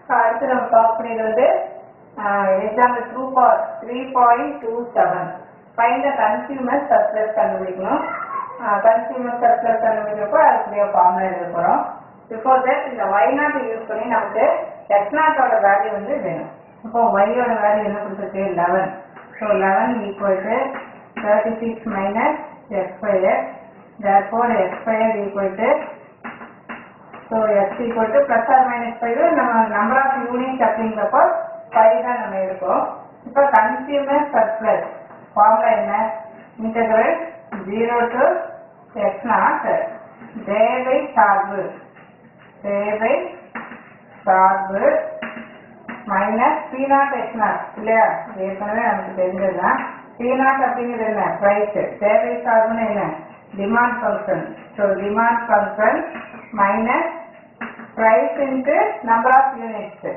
So அடுத்து நம்ம பார்க்க பண்ணிடுறது example two for three point two seven find the consumer surplus கண்டுபிடிக்கணும் கன்சியூமர் சர்ப்ளஸ் கண்டுபிடிக்கிறப்போ அதுக்குரிய ஃபார்முலா எழுத போகிறோம் பிஃபோர் தட் இந்த ஒய் நாட் யூஸ் பண்ணி நமக்கு எக்ஸ் நாட்டோட வேல்யூ வந்து வேணும் இப்போ ஒய்யோட வேல்யூ என்ன கொடுத்துருக்கு eleven so eleven equal to thirty six minus x square therefore x square equal to so x equal to plus or minus 5 நம்ம number of units அப்படிங்கிறப்போ 5 தான் நம்ம எடுப்போம் இப்போ consumer surplus ஃபார்முலா என்ன integral 0 to x naught தேவை சார்பு தேவை சார்பு minus p not x not இல்லையா இது ஏற்கனவே நமக்கு தெரிஞ்சதுதான் பி நாட் அப்படிங்கிறது என்ன ப்ரைஸ் தேவை சார்புன்னு என்ன demand function so demand function minus price into number of units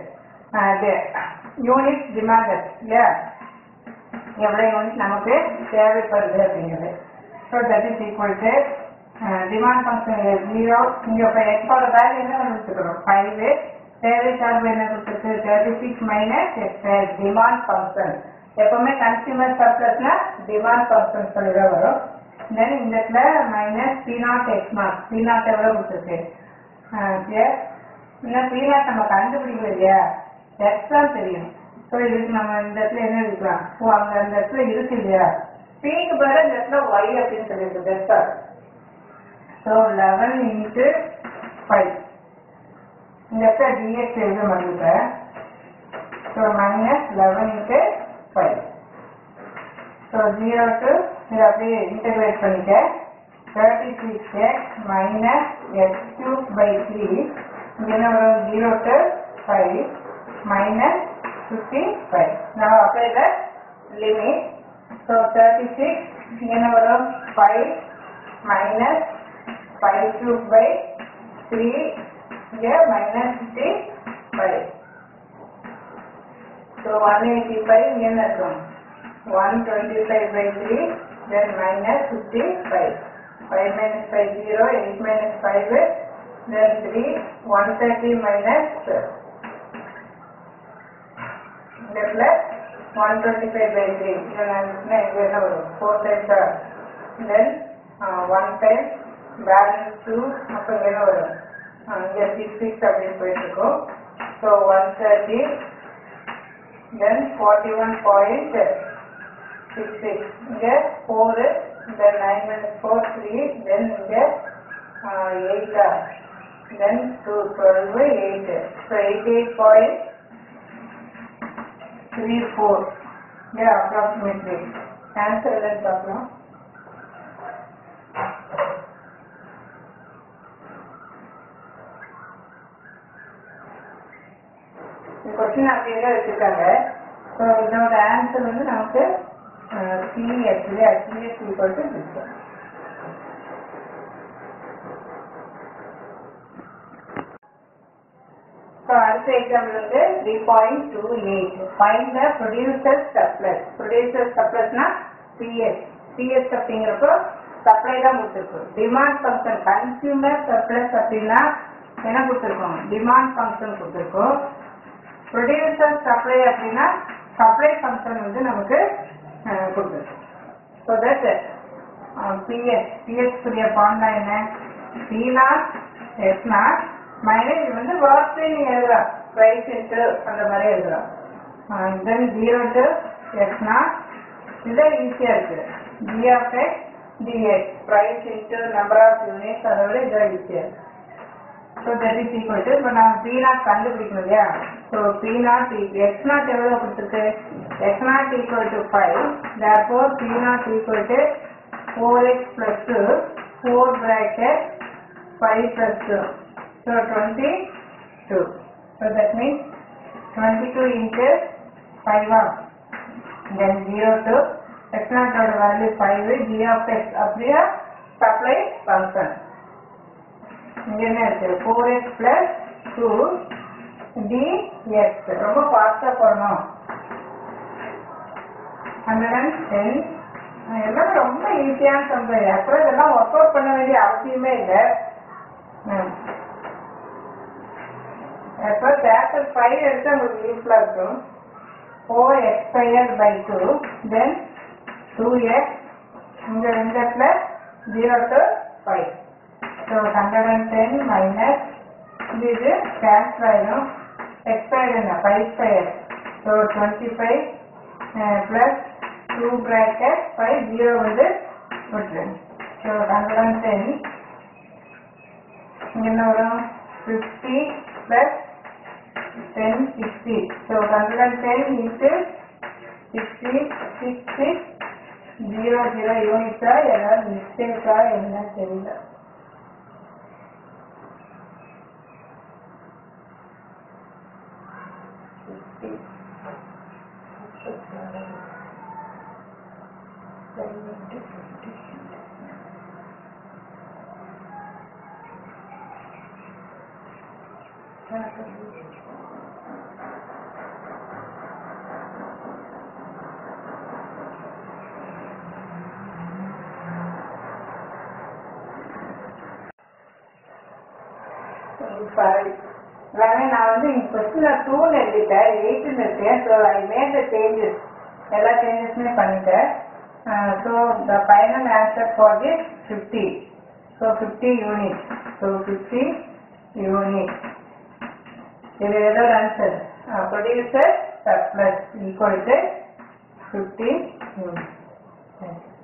units demanded இல்லையா எவ்வளோ யூனிட் நமக்கு தேவைப்படுது அப்படிங்கிறது so that is equal to demand function zero இங்கே இப்போ எக்ஸோட வேல்யூ என்ன கொடுத்துருக்குறோம் ஃபைவ் தேவை சார்பு என்ன கொடுத்துருக்கு thirty six minus x demand function எப்பவுமே கன்சியூமர் சர்ப்ளஸ்னா டிமாண்ட் ஃபங்க்ஷன் சொல்லி தான் வரும் தென் இந்த இடத்துல minus p not x not p not எவ்வளோ கொடுத்துருக்கு இன்னும் பி நாட் நம்ம கண்டுபிடிக்கல இல்லையா எக்ஸ் தான் தெரியும் ஸோ இதுக்கு நம்ம இந்த இடத்துல என்ன எடுக்கலாம் ஓ அங்கே அந்த இடத்துல இருக்கு இல்லையா பிக்கு பதிலாக இந்த இடத்துல ஒய் அப்படின்னு சொல்லியிருக்கு பெஸ்டா ஸோ லெவன் இன்ட்டு ஃபைவ் இந்த இடத்துல டிஎக்ஸ் எழுத மாட்டேன் so minus eleven into five so zero to இதை அப்படியே இன்டகிரேட் பண்ணிக்க thirty six x minus x cube by three இங்கே என்ன வரும் zero to five minus fifty five நம்ம apply the limit so thirty six இங்கே என்ன வரும் five minus five cube by three இங்கே minus fifty five so one eighty five இங்கே என்ன இருக்கும் 125 by 3 then minus 55 5 minus 5 0 8 minus 5 then 3 130 minus இந்த plus 125 by 3 இதை நான் இங்கே என்ன வரும் 4 times ஆ then uh, 1 time balance 2 அப்போ இங்கே என்ன வரும் uh, இங்கே 6 6 அப்படின்னு போயிட்டு இருக்கும் so 130 then 41 point six six இங்க four then nine minus four three then இங்க uh, eight ஆ then two twelve eight so eighty eight point three four இங்க approximately answer என்னன்னு பார்க்கலாம் இந்த கொஸ்டின் அப்படியே தான் வச்சிருக்காங்க ஸோ இதோட ஆன்சர் வந்து நமக்கு CS இல்லையா CS equal to this one. So அடுத்த எக்ஸாம்பிள் வந்து three point two eight find the producer surplus producer சப்ளஸ்னா பிஎஸ் பிஎஸ் அப்படிங்கிறப்போ சப்ளை தான் கொடுத்துருக்கோம் டிமாண்ட் ஃபங்க்ஷன் கன்சியூமர் சப்ளஸ் அப்படின்னா என்ன கொடுத்துருக்கோம் டிமாண்ட் ஃபங்க்ஷன் கொடுத்துருக்கோம் ப்ரொடியூசர் சப்ளை அப்படின்னா சப்ளை ஃபங்க்ஷன் வந்து நமக்கு கொடுத்துருக்கோம் ஸோ தட் பிஎஸ் பிஎஸ் குரிய ஃபார்முலா என்ன p not s not minus இது வந்து ஒர்க்லேயே நீங்கள் எழுதலாம் ப்ரைஸ் இன்ட்டு அந்த மாதிரி எழுதலாம் then zero to s not இதுதான் ஈஸியாக இருக்குது g of x dx price into number of units அதை விட இதுதான் ஈஸியாக இருக்குது so that is equal to இப்போ நம்ம பி நாட் கண்டுபிடிக்கணும் இல்லையா so p not x not எவ்வளோ கொடுத்துருக்கு x not equal to five therefore p not equal to four x plus two four bracket five plus two so twenty two so that means twenty two into ஃபைவா then zero to x நாட்டோட value five g of x அப்படியே supply function இங்க என்ன இருக்கு four x plus two dx ரொம்ப ஃபாஸ்டா போடணும் hundred and ten எல்லாமே ரொம்ப ஈஸியான சம்பளம் அப்புறம் இதெல்லாம் ஒர்க் அவுட் பண்ண வேண்டிய அவசியமே இல்லை அப்போ கேபிட்டல் ஃபைவ் எடுத்து உங்களுக்கு யூஸ்ஃபுல்லாக இருக்கும் four x square by two then two x இங்கே ரெண்டு இடத்துல zero to five so hundred and ten minus இது இது கேன்சல் ஆயிடும் எக்ஸ் ஸ்கொயர் என்ன five square so twenty five plus two bracket five zero வந்து விட்டுருங்க ஸோ ஹண்ட்ரட் அண்ட் டென் இங்க என்ன வரும் fifty plus ten sixty so hundred and ten into sixty six six zero zero யூனிட்டா ஏதாவது மிஸ்டேக்கா என்ன தெரியல சாரி எல்லாமே நான் வந்து இங்க கொஸ்டின்ல டூன்னு எழுதிட்டேன் எயிட்னு இருக்கேன் so I made the changes எல்லா சேஞ்சஸுமே பண்ணிட்டேன் so the final answer for the fifty so fifty unit so fifty unit இது எதோட answer producer surplus equal to fifty unit